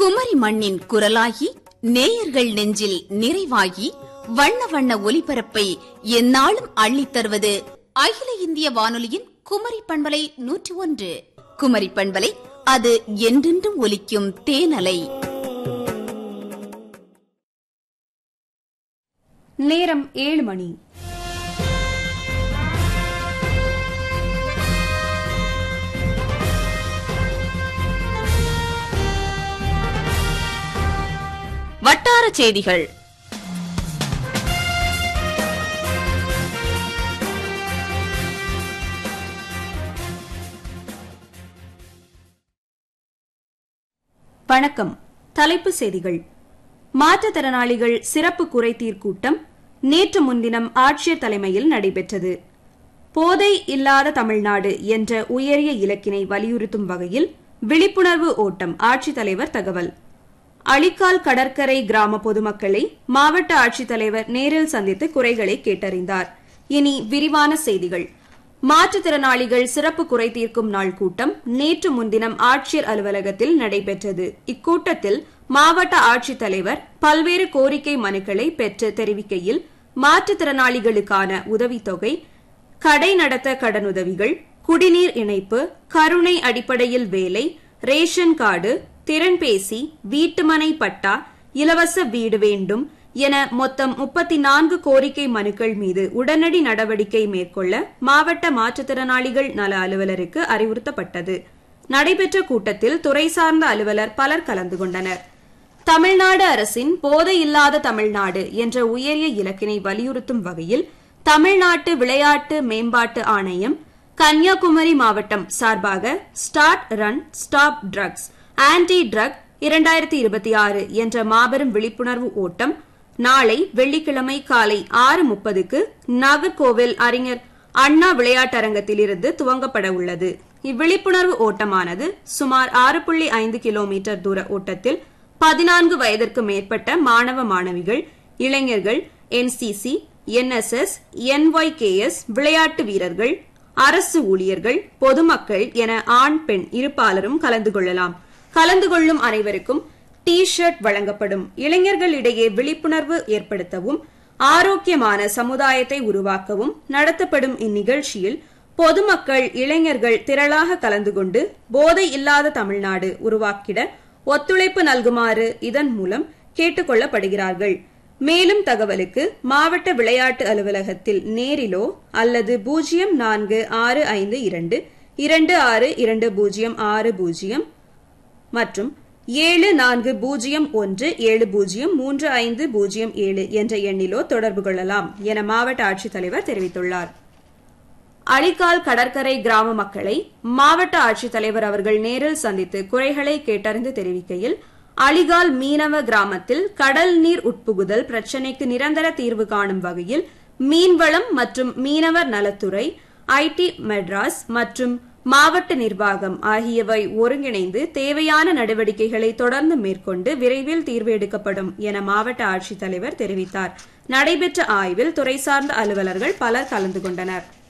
குமரி மண்ணின் குரலாகி நேயர்கள் நெஞ்சில் நிறைவாகி வண்ண வண்ண ஒலிபரப்பை எந்நாளும் அள்ளித் தருவது அகில இந்திய வானொலியின் குமரி பண்பலை நூற்றி ஒன்று குமரி பண்பலை அது என்றென்றும் ஒலிக்கும் தேனலை நேரம் ஏழு மணி வட்டார செய்திகள் வணக்கம் தலைப்பு செய்திகள் மாற்றுத்திறனாளிகள் சிறப்பு குறைதீர் கூட்டம் நேற்று முன்தினம் ஆட்சியர் தலைமையில் நடைபெற்றது போதை இல்லாத தமிழ்நாடு என்ற உயரிய இலக்கினை வலியுறுத்தும் வகையில் விழிப்புணர்வு ஓட்டம் ஆட்சித்தலைவர் தகவல் அழிக்கால் கடற்கரை கிராம பொதுமக்களை மாவட்ட ஆட்சித்தலைவர் நேரில் சந்தித்து குறைகளை கேட்டறிந்தார் இனி விரிவான செய்திகள் மாற்றுத்திறனாளிகள் சிறப்பு குறை தீர்க்கும் நாள் கூட்டம் நேற்று முன்தினம் ஆட்சியர் அலுவலகத்தில் நடைபெற்றது இக்கூட்டத்தில் மாவட்ட ஆட்சித்தலைவர் பல்வேறு கோரிக்கை மனுக்களை பெற்று தெரிவிக்கையில் மாற்றுத்திறனாளிகளுக்கான உதவித்தொகை கடை நடத்த கடனுதவிகள் குடிநீர் இணைப்பு கருணை அடிப்படையில் வேலை ரேஷன் கார்டு திறன்பேசி வீட்டுமனை பட்டா இலவச வீடு வேண்டும் என மொத்தம் முப்பத்தி நான்கு கோரிக்கை மனுக்கள் மீது உடனடி நடவடிக்கை மேற்கொள்ள மாவட்ட மாற்றுத்திறனாளிகள் நல அலுவலருக்கு அறிவுறுத்தப்பட்டது நடைபெற்ற கூட்டத்தில் துறை சார்ந்த அலுவலர் பலர் கலந்து கொண்டனர் தமிழ்நாடு அரசின் போதையில்லாத தமிழ்நாடு என்ற உயரிய இலக்கினை வலியுறுத்தும் வகையில் தமிழ்நாட்டு விளையாட்டு மேம்பாட்டு ஆணையம் கன்னியாகுமரி மாவட்டம் சார்பாக start run stop drugs anti drug இரண்டாயிரத்தி இருபத்தி ஆறு என்ற மாபெரும் விழிப்புணர்வு ஓட்டம் நாளை வெள்ளிக்கிழமை காலை ஆறு முப்பதுக்கு நாகர்கோவில் அறிஞர் அண்ணா விளையாட்டரங்கத்திலிருந்து துவங்கப்பட உள்ளது இவ்விழிப்புணர்வு ஓட்டமானது சுமார் ஆறு புள்ளி ஐந்து கிலோமீட்டர் தூர ஓட்டத்தில் பதினான்கு வயதிற்கு மேற்பட்ட மாணவ மாணவிகள் இளைஞர்கள் என்சிசி என்எஸ்எஸ் என்ஒய்கேஎஸ் விளையாட்டு வீரர்கள் அரசு ஊழியர்கள் பொதுமக்கள் என ஆண் பெண் இருப்பாளரும் கலந்து கொள்ளலாம் கலந்து கொள்ளும் அனைவருக்கும் டி ஷர்ட் வழங்கப்படும் இளைஞர்களிடையே விழிப்புணர்வு ஏற்படுத்தவும் ஆரோக்கியமான சமுதாயத்தை உருவாக்கவும் நடத்தப்படும் இந்நிகழ்ச்சியில் பொதுமக்கள் இளைஞர்கள் திரளாக கலந்து கொண்டு போதை இல்லாத தமிழ்நாடு உருவாக்கிட ஒத்துழைப்பு நல்குமாறு இதன் மூலம் கேட்டுக் கொள்ளப்படுகிறார்கள் மேலும் தகவலுக்கு மாவட்ட விளையாட்டு அலுவலகத்தில் நேரிலோ அல்லது பூஜ்ஜியம் நான்கு ஆறு ஐந்து இரண்டு இரண்டு ஆறு இரண்டு பூஜ்ஜியம் ஆறு பூஜ்ஜியம் மற்றும் ஏழு நான்கு பூஜ்ஜியம் ஒன்று ஏழு பூஜ்ஜியம் மூன்று ஐந்து பூஜ்ஜியம் ஏழு என்ற எண்ணிலோ தொடர்பு கொள்ளலாம் என மாவட்ட ஆட்சித்தலைவர் தெரிவித்துள்ளார் அழிக்கால் கடற்கரை கிராம மக்களை மாவட்ட ஆட்சித்தலைவர் அவர்கள் நேரில் சந்தித்து குறைகளை கேட்டறிந்து தெரிவிக்கையில் அழிகால் மீனவ கிராமத்தில் கடல் நீர் உட்புகுதல் பிரச்சினைக்கு நிரந்தர தீர்வு காணும் வகையில் மீன்வளம் மற்றும் மீனவர் நலத்துறை ஐடி மெட்ராஸ் மற்றும் மாவட்ட நிர்வாகம் ஆகியவை ஒருங்கிணைந்து தேவையான நடவடிக்கைகளை தொடர்ந்து மேற்கொண்டு விரைவில் தீர்வு எடுக்கப்படும் என மாவட்ட ஆட்சித்தலைவர் தெரிவித்தார் நடைபெற்ற ஆய்வில் துறை சார்ந்த அலுவலர்கள் பலர் கலந்து கொண்டனர்